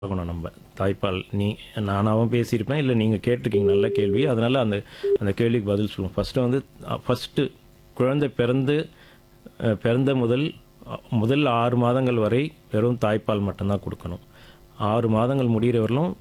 ஆகணும் நம்ம தாய்ப்பால் நீ நானாகவும் பேசியிருப்பேன் இல்லை நீங்கள் கேட்டிருக்கீங்க நல்ல கேள்வி அதனால் அந்த அந்த கேள்விக்கு பதில் சொல்லுவோம் ஃபஸ்ட்டு வந்து ஃபஸ்ட்டு குழந்தை பிறந்து அஹ், பிறந்த முதல் அஹ், முதல் ஆறு மாதங்கள் வரை வெறும் தாய்ப்பால் மட்டும்தான் கொடுக்கணும் ஆறு மாதங்கள் முடிகிற வரலும்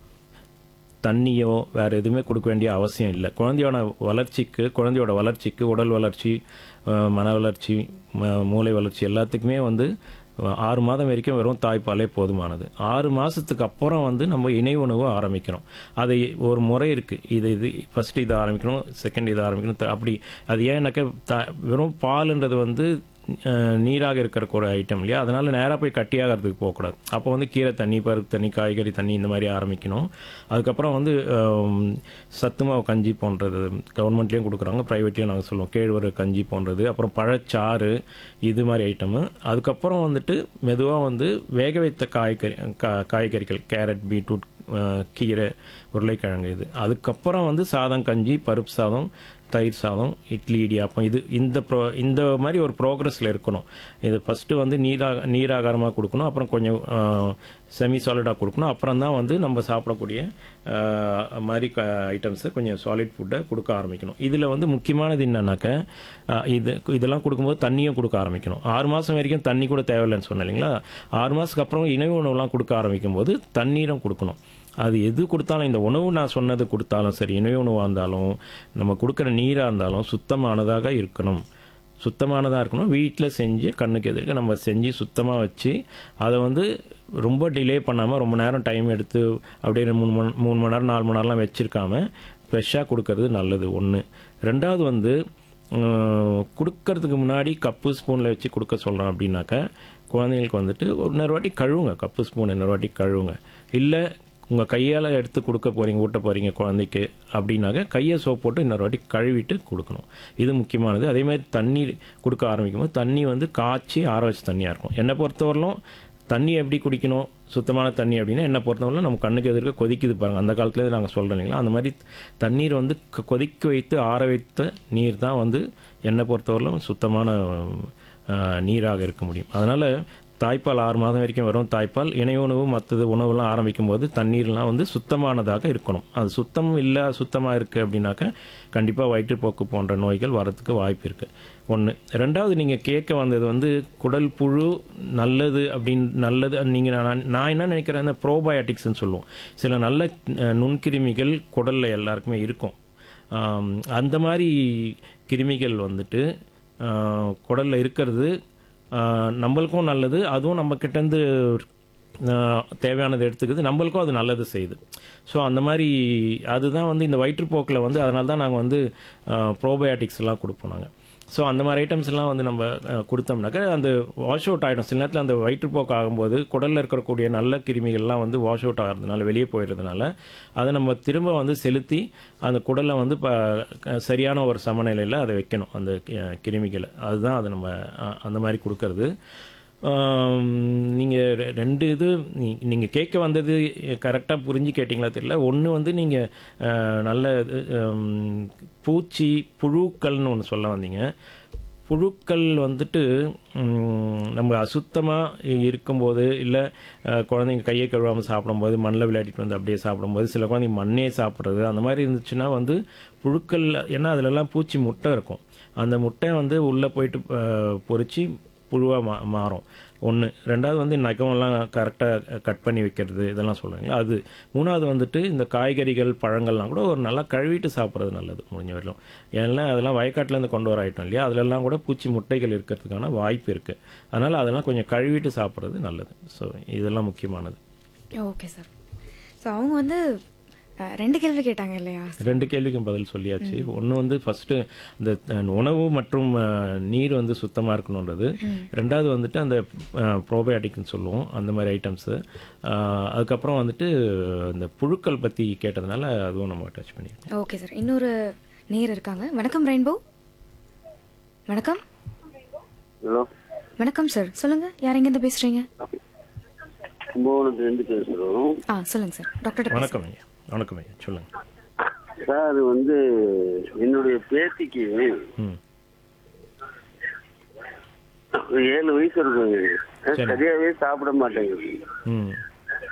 தண்ணியோ வேறு எதுவுமே கொடுக்க வேண்டிய அவசியம் இல்லை குழந்தையோட வளர்ச்சிக்கு குழந்தையோட வளர்ச்சிக்கு உடல் வளர்ச்சி அஹ், மன வளர்ச்சி ம- மூளை வளர்ச்சி எல்லாத்துக்குமே வந்து அஹ், ஆறு மாதம் வரைக்கும் வெறும் தாய்ப்பாலே போதுமானது ஆறு மாதத்துக்கு அப்புறம் வந்து நம்ம இணை உணவு ஆரம்பிக்கிறோம் அதை ஒரு முறை இருக்குது இது இது ஃபஸ்ட்டு இதை ஆரம்பிக்கணும் செகண்ட் இதை ஆரம்பிக்கணும் த- அப்படி அது ஏன்னாக்கா த வெறும் பாலுன்றது வந்து அஹ், நீராக இருக்கிற ஒரு ஐட்டம் இல்லையா அதனால நேராக போய் கட்டியாகிறதுக்கு போகக்கூடாது அப்போ வந்து கீரை தண்ணி பருப்பு தண்ணி காய்கறி தண்ணி இந்த மாதிரி ஆரம்பிக்கணும் அதுக்கப்புறம் வந்து அஹ், சத்து மாவு கஞ்சி போன்றது கவர்மெண்ட்லேயும் கொடுக்குறாங்க ப்ரைவேட்லேயும் நாங்கள் சொல்லுவோம் கேழ்வரகு கஞ்சி போன்றது அப்புறம் பழச்சாறு இது மாதிரி ஐட்டமு அதுக்கப்புறம் வந்துட்டு மெதுவாக வந்து வேக வைத்த காய்கறி கா- காய்கறிகள் கேரட் பீட்ரூட் அஹ், கீரை உருளைக்கிழங்கு இது அதுக்கப்புறம் வந்து சாதம் கஞ்சி பருப்பு சாதம் தயிர் சாதம் இட்லி இடியாப்பம் இது இந்த ப்ரோ இந்த மாதிரி ஒரு ப்ரோக்ரஸில் இருக்கணும் இது ஃபஸ்ட்டு வந்து நீராக நீராகாரமாக கொடுக்கணும் அப்புறம் கொஞ்சம் செமி சாலிடாக கொடுக்கணும் அப்புறம் தான் வந்து நம்ம சாப்பிடக்கூடிய அஹ், மாதிரி க ஐட்டம்ஸை கொஞ்சம் சாலிட் ஃபுட்டை கொடுக்க ஆரம்பிக்கணும் இதில் வந்து முக்கியமானது என்னன்னாக்க அஹ், இது இதெல்லாம் கொடுக்கும்போது தண்ணியும் கொடுக்க ஆரம்பிக்கணும் ஆறு மாதம் வரைக்கும் தண்ணி கூட தேவையில்லைன்னு சொன்னேன் இல்லைங்களா ஆறு மாதத்துக்கு அப்புறம் இணை உணவுலாம் கொடுக்க ஆரம்பிக்கும் போது தண்ணீரும் கொடுக்கணும் அது எது கொடுத்தாலும் இந்த உணவு நான் சொன்னது கொடுத்தாலும் சரி இணை உணவாக இருந்தாலும் நம்ம கொடுக்குற நீராக இருந்தாலும் சுத்தமானதாக இருக்கணும் சுத்தமானதாக இருக்கணும் வீட்டில் செஞ்சு கண்ணுக்கு எதிர்க்க நம்ம செஞ்சு சுத்தமாக வச்சு அதை வந்து ரொம்ப டிலே பண்ணாமல் ரொம்ப நேரம் டைம் எடுத்து அப்படியே மூணு மணி மூணு மணி நேரம் நாலு மணி நேரம்லாம் வச்சுருக்காம ஃப்ரெஷ்ஷாக கொடுக்கறது நல்லது ஒன்று ரெண்டாவது வந்து உம், கொடுக்கறதுக்கு முன்னாடி கப்பு ஸ்பூனில் வச்சு கொடுக்க சொல்கிறோம் அப்படின்னாக்க குழந்தைங்களுக்கு வந்துட்டு ஒரு இன்னொரு வாட்டி கழுவுங்க கப்பு ஸ்பூன் இன்னொரு வாட்டி கழுவுங்க இல்லை உங்கள் கையால் எடுத்து கொடுக்க போகிறீங்க ஊட்ட போகிறீங்க குழந்தைக்கு அப்படின்னாக்க கையை சோப் போட்டு இன்னொரு வாட்டி கழுவிட்டு கொடுக்கணும் இது முக்கியமானது அதே மாதிரி தண்ணி கொடுக்க ஆரம்பிக்கும் போது தண்ணி வந்து காய்ச்சி ஆற வச்ச தண்ணியாக இருக்கும் என்னை பொறுத்தவரையிலும் தண்ணி எப்படி குடிக்கணும் சுத்தமான தண்ணி அப்படின்னா என்னை பொறுத்தவரையிலும் நம்ம கண்ணுக்கு எதிர்க்க கொதிக்குது பாருங்கள் அந்த காலத்துலேயே நாங்கள் சொல்கிறோம் இல்லைங்களா அந்த மாதிரி தண்ணீர் வந்து கொ- கொதிக்க வைத்து ஆற வைத்த நீர் தான் வந்து என்னை பொறுத்தவரையிலும் சுத்தமான அஹ், நீராக இருக்க முடியும் அதனால் தாய்ப்பால் ஆறு மாதம் வரைக்கும் வரும் தாய்ப்பால் இணை உணவு மற்றது உணவுலாம் ஆரம்பிக்கும் போது தண்ணீர்லாம் வந்து சுத்தமானதாக இருக்கணும் அது சுத்தம் இல்லை சுத்தமாக இருக்குது அப்படின்னாக்க கண்டிப்பாக வயிற்றுப்போக்கு போன்ற நோய்கள் வரதுக்கு வாய்ப்பு இருக்குது ஒன்று ரெண்டாவது நீங்கள் கேட்க வந்தது வந்து குடல் புழு நல்லது அப்படின்னு நல்லது நீங்கள் நான் நான் என்ன நினைக்கிறேன் இந்த ப்ரோபயோட்டிக்ஸ்னு சொல்லுவோம் சில நல்ல அஹ், நுண்கிருமிகள் குடலில் எல்லாருக்குமே இருக்கும் ஆம், அந்த மாதிரி கிருமிகள் வந்துட்டு ஆஹ், குடல்ல இருக்கிறது ஆஹ், நம்மளுக்கும் நல்லது அதுவும் நம்ம கிட்டேருந்து ஆஹ், தேவையானது எடுத்துக்குது நம்மளுக்கும் அது நல்லது செய்யுது ஸோ அந்த மாதிரி அதுதான் வந்து இந்த வயிற்றுப்போக்கில் வந்து அதனால தான் நாங்கள் வந்து ப்ரோபயோட்டிக்ஸ் எல்லாம் கொடுப்போம் நாங்கள் ஸோ அந்த மாதிரி ஐட்டம்ஸ் எல்லாம் வந்து நம்ம அஹ், கொடுத்தோம்னாக்கா அந்த வாஷ் அவுட் ஆகிடும் சில நேரத்தில் அந்த வயிற்றுப்போக்கு ஆகும்போது குடலில் இருக்கக்கூடிய நல்ல கிருமிகள்லாம் வந்து வாஷ் அவுட் ஆகிறதுனால வெளியே போயிடுறதுனால அதை நம்ம திரும்ப வந்து செலுத்தி அந்த குடலை வந்து இப்போ சரியான ஒரு சமநிலையில் அதை வைக்கணும் அந்த அஹ், கிருமிகளை அதுதான் அதை நம்ம அஹ், அந்த மாதிரி கொடுக்கறது நீங்கள் ரெண்டு இது நீங்கள் கேட்க வந்தது கரெக்டாக புரிஞ்சு கேட்டிங்களா தெரியல ஒன்று வந்து நீங்கள் நல்ல இது, ஹம், பூச்சி புழுக்கள்னு ஒன்று சொல்ல வந்தீங்க புழுக்கள் வந்துட்டு ம், நம்ம அசுத்தமாக இருக்கும்போது இல்லை குழந்தைங்க கையை கழுவாமல் சாப்பிடும்போது மண்ணில் விளையாடிட்டு வந்து அப்படியே சாப்பிடும்போது சில குழந்தைங்க மண்ணே சாப்பிட்றது அந்த மாதிரி இருந்துச்சுன்னா வந்து புழுக்கள் ஏன்னா அதிலெல்லாம் பூச்சி முட்டை இருக்கும் அந்த முட்டை வந்து உள்ளே போயிட்டு அஹ், பொரிச்சு புழுவாக மா மாறும் ஒன்று ரெண்டாவது வந்து நகமெல்லாம் கரெக்டாக கட் பண்ணி வைக்கிறது இதெல்லாம் சொல்லுவாங்களா அது மூணாவது வந்துட்டு இந்த காய்கறிகள் பழங்கள்லாம் கூட ஒரு நல்லா கழுவிட்டு சாப்பிட்றது நல்லது முடிஞ்ச வரையிலும் ஏன்னா அதெல்லாம் வயக்காட்டிலேருந்து கொண்டு வர ஐட்டம் இல்லையா அதிலெல்லாம் கூட பூச்சி முட்டைகள் இருக்கிறதுக்கான வாய்ப்பு இருக்குது அதனால் அதெல்லாம் கொஞ்சம் கழுவிட்டு சாப்பிட்றது நல்லது ஸோ இதெல்லாம் முக்கியமானது ஓகே சார் ஸோ அவங்க வந்து அஹ், ரெண்டு கேள்வி கேட்டாங்க இல்லையா ரெண்டு கேள்விக்கும் பதில் சொல்லியாச்சு ஒன்று வந்து ஃபஸ்ட்டு இந்த அஹ், உணவு மற்றும் அஹ், நீர் வந்து சுத்தமாக இருக்கணுன்றது ரெண்டாவது வந்துட்டு அந்த ப்ரோபயோட்டிக்னு சொல்லுவோம் அந்த மாதிரி ஐட்டம்ஸு அதுக்கப்புறம் வந்துட்டு இந்த புழுக்கள் பற்றி கேட்டதுனால அதுவும் நம்ம டச் பண்ணியிருக்கோம் ஓகே சார் இன்னொரு நேர் இருக்காங்க வணக்கம் ரெயின்போ வணக்கம் ஹலோ வணக்கம் சார் சொல்லுங்க யார் எங்கேருந்து பேசுறீங்க கும்பகோணத்துலேருந்து பேசுகிறோம் ஆ சொல்லுங்க சார் டாக்டர் வணக்கம் ஐயா வணக்கம் ஐயா சொல்லுங்கள் சார் வந்து என்னுடைய பேத்திக்கு ம் ஏழு வயசு இருக்குங்க சரி. சரியாவே சாப்பிட மாட்டேங்குது ம்